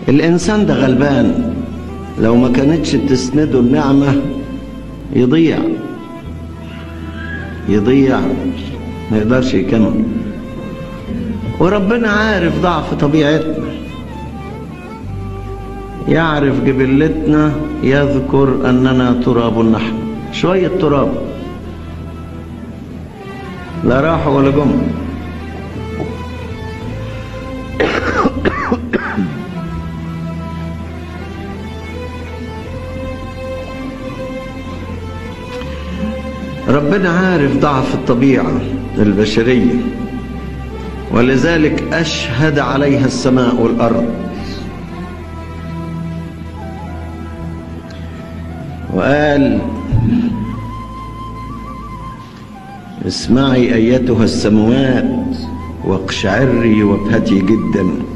الإنسان ده غلبان لو ما كانتش تسنده النعمة يضيع يضيع ما يقدرش يكمل وربنا عارف ضعف طبيعتنا يعرف جبلتنا يذكر أننا تراب نحن شوية تراب لا راحوا ولا جم ربنا عارف ضعف الطبيعة البشرية ولذلك أشهد عليها السماء والأرض وقال اسمعي أيتها السموات واقشعري وابهتي جدا